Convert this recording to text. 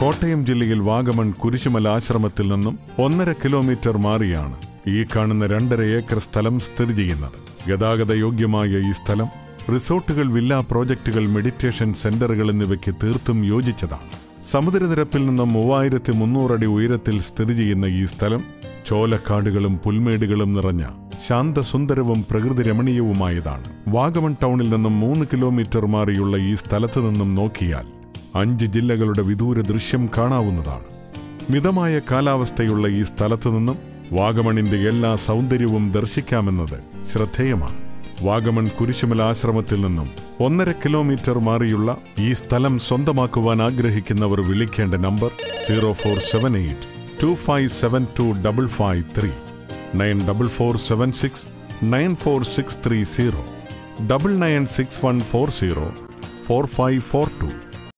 കോട്ടയം ജില്ലയിൽ വാഗമൺ കുരിശുമല ആശ്രമത്തിൽ നിന്നും ഒന്നര കിലോമീറ്റർ മാറിയാണ് ഈ കാണുന്ന രണ്ടര ഏക്കർ സ്ഥലം സ്ഥിതി ചെയ്യുന്നത് ഗതാഗത യോഗ്യമായ ഈ സ്ഥലം റിസോർട്ടുകൾ വില്ല പ്രോജക്റ്റുകൾ മെഡിറ്റേഷൻ സെന്ററുകൾ എന്നിവയ്ക്ക് തീർത്തും യോജിച്ചതാണ് സമുദ്രനിരപ്പിൽ നിന്നും മൂവായിരത്തി മുന്നൂറടി ഉയരത്തിൽ സ്ഥിതി ചെയ്യുന്ന ഈ സ്ഥലം ചോലക്കാടുകളും പുൽമേടുകളും നിറഞ്ഞ ശാന്തസുന്ദരവും പ്രകൃതി രമണീയവുമായതാണ് വാഗമൺ ടൗണിൽ നിന്നും മൂന്ന് കിലോമീറ്റർ മാറിയുള്ള ഈ സ്ഥലത്ത് നിന്നും നോക്കിയാൽ അഞ്ച് ജില്ലകളുടെ വിദൂര ദൃശ്യം കാണാവുന്നതാണ് മിതമായ കാലാവസ്ഥയുള്ള ഈ സ്ഥലത്തു നിന്നും വാഗമണിന്റെ എല്ലാ സൗന്ദര്യവും ദർശിക്കാമെന്നത് ശ്രദ്ധേയമാണ് വാഗമൺ കുരിശുമല ആശ്രമത്തിൽ നിന്നും ഒന്നര കിലോമീറ്റർ മാറിയുള്ള ഈ സ്ഥലം സ്വന്തമാക്കുവാൻ ആഗ്രഹിക്കുന്നവർ വിളിക്കേണ്ട number zero four seven eight two five seven two double five three nine double four seven six nine four six three zero double nine six one four zero four five four to